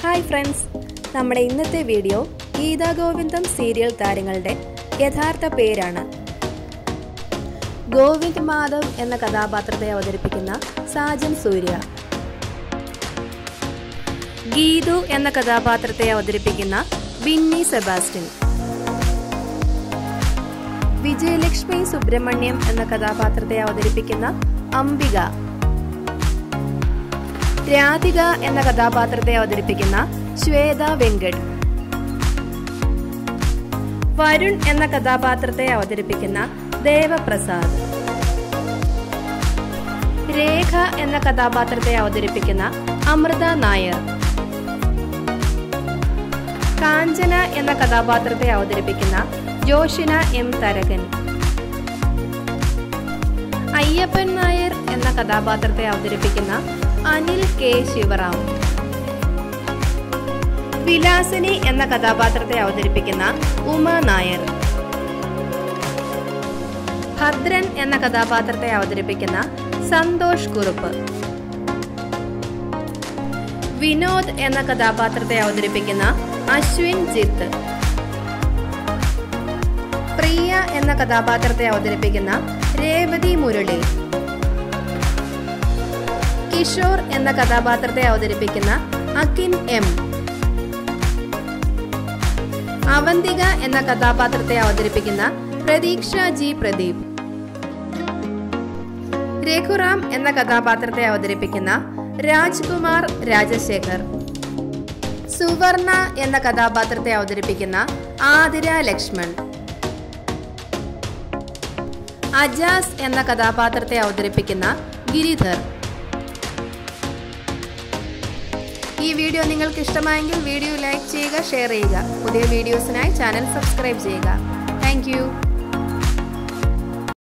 hi friends നമ്മുടെ ഇന്നത്തെ video Gita ഗോവിന്ദം സീരിയൽ താരങ്ങളുടെ യഥാർത്ഥ പേരാണ് ഗോവിന്ദ് മാധവ് എന്ന കഥാപാത്രത്തെ അവതരിപ്പിക്കുന്ന സാജൻ സൂര്യ ഗീതു എന്ന കഥാപാത്രത്തെ അവതരിപ്പിക്കുന്ന ബിന്നി സെബാസ്റ്റ്യൻ വിജയലക്ഷ്മി സുബ്രഹ്മണ്യം എന്ന കഥാപാത്രത്തെ അവതരിപ്പിക്കുന്ന അംബിക രാധിക എന്ന കഥാപാത്രത്തെ അവതരിപ്പിക്കുന്ന ശ്വേത വെങ്കട് വരുൺ എന്ന കഥാപാത്രത്തെ അവതരിപ്പിക്കുന്ന ദേവപ്രസാദ് രേഖ എന്ന കഥാപാത്രത്തെ അവതരിപ്പിക്കുന്ന അമൃത നായർ കാഞ്ചന എന്ന കഥാപാത്രത്തെ അവതരിപ്പിക്കുന്ന ജോഷിന എം തരകൻ അയ്യപ്പൻ നായർ എന്ന കഥാപാത്രത്തെ അവതരിപ്പിക്കുന്ന അനിൽ കെ ശിവറാം വിലാസിനി എന്ന കഥാപാത്രത്തെ അവതരിപ്പിക്കുന്ന ഉമ നായർ ഭദ്രൻ എന്ന കഥാപാത്രത്തെ അവതരിപ്പിക്കുന്ന സന്തോഷ് കുറുപ്പ് വിനോദ് എന്ന കഥാപാത്രത്തെ അവതരിപ്പിക്കുന്ന അശ്വിൻ ജിത്ത് പ്രിയ എന്ന കഥാപാത്രത്തെ അവതരിപ്പിക്കുന്ന രേവതി മുരളി കിഷോർ എന്ന കഥാപാത്രത്തെ അവതരിപ്പിക്കുന്ന അക്കിൻ എം അവന്തിക എന്ന കഥാപാത്രത്തെ അവതരിപ്പിക്കുന്ന പ്രതീക്ഷ ജി പ്രദീപ് രഘുറാം എന്ന കഥാപാത്രത്തെ അവതരിപ്പിക്കുന്ന രാജ്കുമാർ രാജശേഖർ സുവർണ എന്ന കഥാപാത്രത്തെ അവതരിപ്പിക്കുന്ന ആതിര ലക്ഷ്മൺ അജാസ് എന്ന കഥാപാത്രത്തെ അവതരിപ്പിക്കുന്ന ഗിരിധർ ഈ വീഡിയോ നിങ്ങൾക്ക് ഇഷ്ടമായെങ്കിൽ വീഡിയോ ലൈക്ക് ചെയ്യുക ഷെയർ ചെയ്യുക പുതിയ വീഡിയോസിനായി ചാനൽ സബ്സ്ക്രൈബ് ചെയ്യുക താങ്ക്